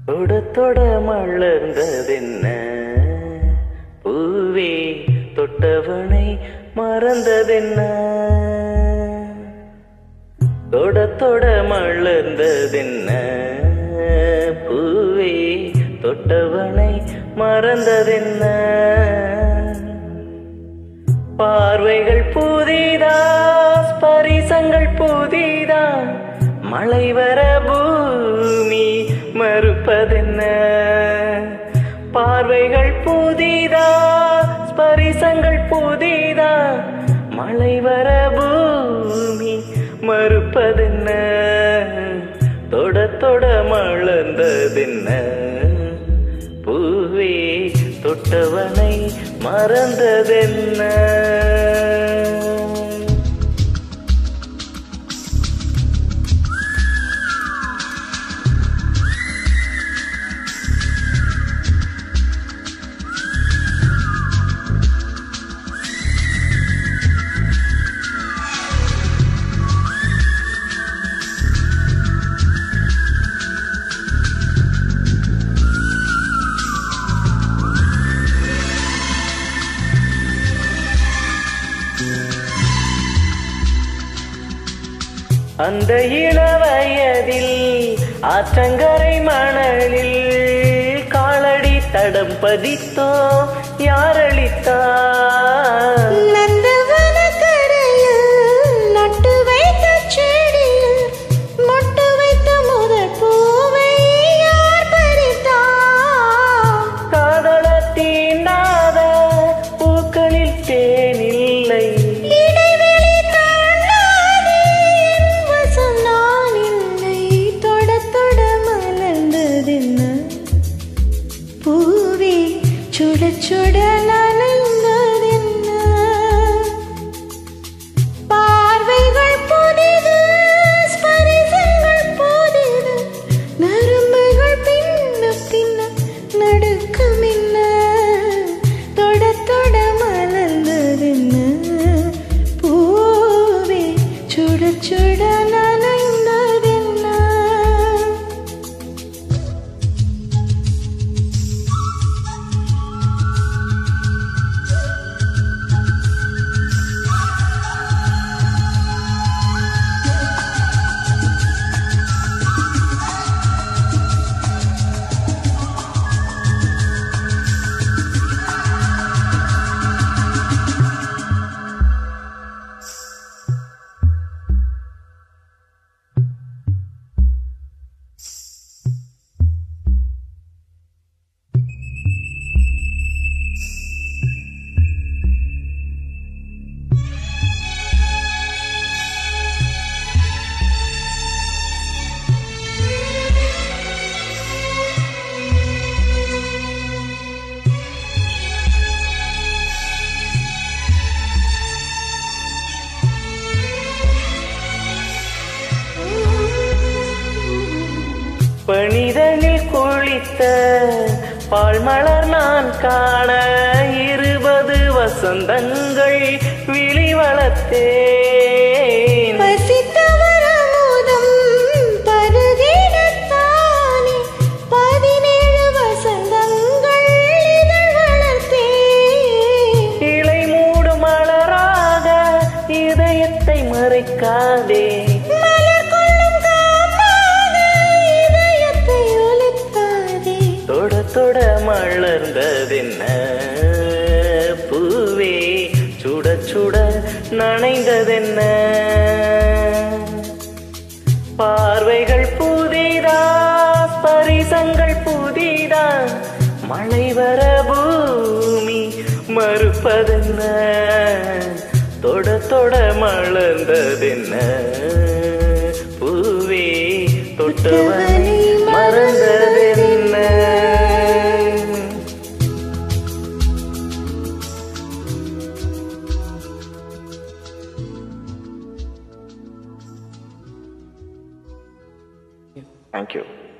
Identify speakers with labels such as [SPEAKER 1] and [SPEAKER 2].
[SPEAKER 1] தொட தொட மலர்ந்ததென்ன பூவே தொட்டவனை மறந்ததென்ன தொட தொட மலர்ந்ததென்ன பூவே தொட்டவனை மறந்ததென்ன பார்வைகள் புதிதா ஸ்பரிசங்கள் புதிதா மழை வர பூமி மறுப்பதென்ன பார்வைகள் புதிதா ஸ்பரிசங்கள் புதிதா மழை வர பூமி மறுப்பதென்ன தொட தொட மலர்ந்ததென்ன பூவே தொட்டவனை மறந்ததென்ன அந்த இளவயதில் ஆற்றங்கரை மணலில் காலடி தடம் பதித்தோ யாரளித்தார்
[SPEAKER 2] நந்தவனக்கரையில் நட்டு வைத்த செடியில் மொட்டு வைத்த முதல் பூவை யார் பறித்தார்?
[SPEAKER 1] காதல தீண்டாத பூக்களில் தேனில்லை
[SPEAKER 2] இடைவெளி தாண்டாதே என் வசம் நான் இல்லை. தொடத் தொட மலர்ந்ததென்ன? பூவே சுடச் சுட நனைந்ததென்ன? பார்வைகள் புதிது, ஸ்பரிசங்கள் புதிது. நரம்புகள் பின்ன பின்ன நடுக்கம் என்ன? தொடத் தொட மலர்ந்ததென்ன? பூவே சுடச் சுட நனைந்ததென்ன?
[SPEAKER 1] பணிதனில் குளித்த பால்மலர் நான் காண இருபது வசந்தங்கள் விழி வளர்த்தேன்
[SPEAKER 2] பசித்தவர் அமுதம் பருகிடத்தானே பதினேழு வசந்தங்கள் இதழ் வளர்த்தேன்.
[SPEAKER 1] இலை மூடும் மலராக இதயத்தை மறைக்காதே
[SPEAKER 2] மலர் கொள்ளும் காப்பாக இதயத்தை ஒலிக்காதே.
[SPEAKER 1] தொட தொட மலர்ந்ததென்ன பூவே சுட சுட நனைந்ததென்ன பார்வைகள் புதிதா பரிசங்கள் புதிதா மழை வர பூமி மறுப்பதென்ன தொட தொட மலர்ந்ததென்ன பூவே தொட்டவனை மறந்ததென்ன Thank you.